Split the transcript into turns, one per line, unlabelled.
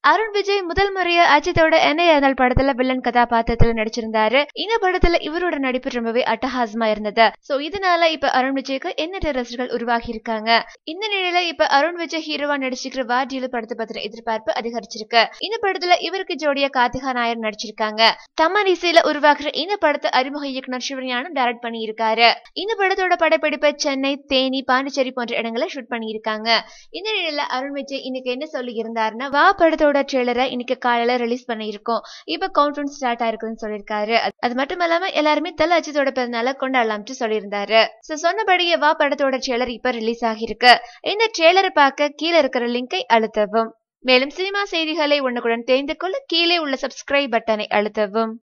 அருண் விஜய் முதல் முறையா அஜித்தோட என்ன இருந்தால் படத்துல வில்லன் கதாபாத்திரத்துல நடிச்சிருந்தாரு இந்த படத்துல இவரோட நடிப்பு ரொம்பவே அட்டகாசமா இருந்தது சோ இதனால இப்ப அருண் விஜய்க்கு எண்ணற்ற ரசிகர்கள் உருவாகி இருக்காங்க இந்த நிலையில இப்ப அருண் விஜய் ஹீரோவா நடிச்சிருக்கிற வாடியில படத்தை பத்தின எதிர்பார்ப்பு அதிகரிச்சிருக்கு இந்த படத்துல இவருக்கு ஜோடியா கார்த்திகா நாயர் நடிச்சிருக்காங்க தமன் இசையில உருவாக்குற இந்த படத்தை அறிமுக இயக்குனர் சிவஞானம் டைரக்ட் பண்ணி இருக்காரு இந்த படத்தோட படப்பிடிப்பை சென்னை தேனி பாண்டிச்சேரி போன்ற இடங்களை ஷூட் பண்ணி இருக்காங்க இந்த நிலையில அருண் விஜய் இன்னைக்கு என்ன சொல்லி இருந்தாருன்னா வா படத்தோட ட்ரெய்லரை இன்னைக்கு காலையில ரிலீஸ் பண்ணியிருக்கோம் இப்ப கவுண்ட் ஸ்டார்ட் ஆயிருக்குன்னு சொல்லியிருக்காரு அது- அது மட்டும் இல்லாம எல்லாருமே தல அஜித்தோட பிறந்தநாள கொண்டாடலாம்னு சொல்லியிருந்தாரு So, சொன்னபடியே வா படத்தோட ட்ரெய்லர் இப்ப ரிலீஸ் ஆகியிருக்கு இந்த ட்ரெய்லரை பார்க்க கீழே இருக்கிற லிங்கை அழுத்தவும் மேலும் சினிமா செய்திகளை உடனுக்குடன் தெரிந்து கொள்ள கீழே உள்ள சப்ஸ்கிரைப் பட்டனை அழுத்தவும்